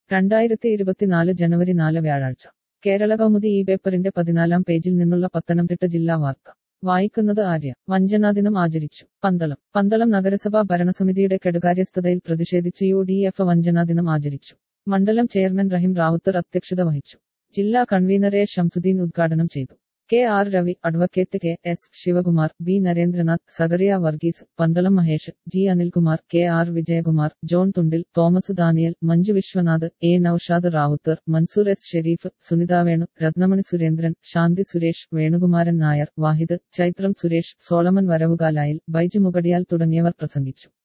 രണ്ടായിരത്തി ഇരുപത്തിനാല് ജനുവരി നാല് വ്യാഴാഴ്ച കേരള കൗമുദി ഈ പേപ്പറിന്റെ പതിനാലാം പേജിൽ നിന്നുള്ള പത്തനംതിട്ട ജില്ലാ വാർത്ത വായിക്കുന്നത് ആര്യ വഞ്ചനാ ദിനം ആചരിച്ചു പന്തളം പന്തളം നഗരസഭാ ഭരണസമിതിയുടെ കെടുകാര്യസ്ഥതയിൽ പ്രതിഷേധിച്ച് യു ഡി എഫ് വഞ്ചനാ ദിനം ആചരിച്ചു മണ്ഡലം ചെയർമാൻ റഹിം റാവുത്തർ അധ്യക്ഷത വഹിച്ചു ജില്ലാ കൺവീനർ എ ഷംസുദ്ദീൻ ഉദ്ഘാടനം ചെയ്തു K R Ravi advocate K S Sivakumar B Narendranath Zacharia Varghese Pandalam Mahesh G Anilkumar K R Vijayakumar John Thundil Thomas Daniel Manju Viswanath A Noushad Rawther Mansoor S Sherif Sunitha Venu Rathnamani Surendran Shanthi Suresh Venukumaran Nair Vahid Chaithram Suresh Solomon Varavukalayil Baiju Mugadiyal തുടങ്ങിയവർ പ്രസംഗിച്ചു